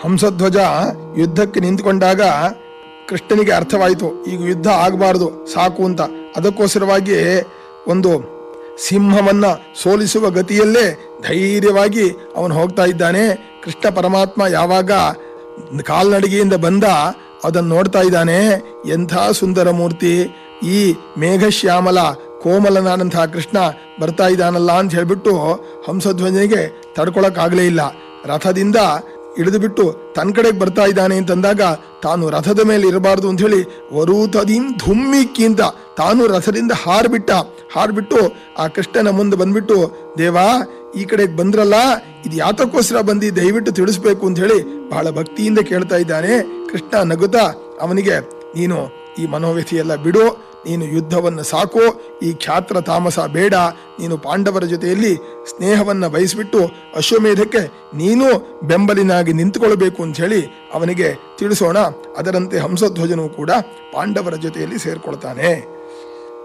ಹಂಸಧ್ವಜ ಯುದ್ಧಕ್ಕೆ ನಿಂತ್ಕೊಂಡಾಗ ಕೃಷ್ಣನಿಗೆ ಅರ್ಥವಾಯಿತು ಈಗ ಯುದ್ಧ ಆಗಬಾರದು ಸಾಕು ಅಂತ ಅದಕ್ಕೋಸ್ಕರವಾಗಿ ಒಂದು ಸಿಂಹವನ್ನ ಸೋಲಿಸುವ ಗತಿಯಲ್ಲೇ ಧೈರ್ಯವಾಗಿ ಅವನು ಹೋಗ್ತಾ ಇದ್ದಾನೆ ಕೃಷ್ಣ ಪರಮಾತ್ಮ ಯಾವಾಗ ಕಾಲ್ನಡಿಗೆಯಿಂದ ಬಂದ ಅದನ್ನು ನೋಡ್ತಾ ಇದ್ದಾನೆ ಎಂಥ ಸುಂದರ ಮೂರ್ತಿ ಈ ಮೇಘಶ್ಯಾಮಲ ಕೋಮಲನಾದಂತಹ ಕೃಷ್ಣ ಬರ್ತಾ ಇದ್ದಾನಲ್ಲ ಅಂತ ಹೇಳ್ಬಿಟ್ಟು ಹಂಸಧ್ವಜನಿಗೆ ತಡ್ಕೊಳಕ್ಕಾಗಲೇ ಇಲ್ಲ ರಥದಿಂದ ಇಳಿದು ಬಿಟ್ಟು ತನ್ನ ಕಡೆಗೆ ಬರ್ತಾ ಇದ್ದಾನೆ ಅಂತಂದಾಗ ತಾನು ರಥದ ಮೇಲೆ ಇರಬಾರ್ದು ಅಂತ ಹೇಳಿ ವರೂತದಿನ್ ಧುಮ್ಮಿಕ್ಕಿಂತ ತಾನು ರಥದಿಂದ ಹಾರ್ಬಿಟ್ಟ ಹಾರ್ಬಿಟ್ಟು ಆ ಕೃಷ್ಣನ ಮುಂದೆ ಬಂದ್ಬಿಟ್ಟು ದೇವಾ ಈ ಕಡೆಗೆ ಬಂದ್ರಲ್ಲ ಇದು ಯಾತಕ್ಕೋಸ್ಕರ ಬಂದು ದಯವಿಟ್ಟು ತಿಳಿಸ್ಬೇಕು ಅಂತ ಹೇಳಿ ಬಹಳ ಭಕ್ತಿಯಿಂದ ಕೇಳ್ತಾ ಇದ್ದಾನೆ ಕೃಷ್ಣ ನಗುತ್ತಾ ಅವನಿಗೆ ನೀನು ಈ ಮನೋವ್ಯಥೆಯೆಲ್ಲ ಬಿಡು ನೀನು ಯುದ್ಧವನ್ನು ಸಾಕು ಈ ಖ್ಯಾತ್ರ ತಾಮಸ ಬೇಡ ನೀನು ಪಾಂಡವರ ಜೊತೆಯಲ್ಲಿ ಸ್ನೇಹವನ್ನು ಬಯಸಿಬಿಟ್ಟು ಅಶ್ವಮೇಧಕ್ಕೆ ನೀನು ಬೆಂಬಲಿನಾಗಿ ನಿಂತುಕೊಳ್ಬೇಕು ಅಂತ ಹೇಳಿ ಅವನಿಗೆ ತಿಳಿಸೋಣ ಅದರಂತೆ ಹಂಸಧ್ವಜನು ಕೂಡ ಪಾಂಡವರ ಜೊತೆಯಲ್ಲಿ ಸೇರ್ಕೊಳ್ತಾನೆ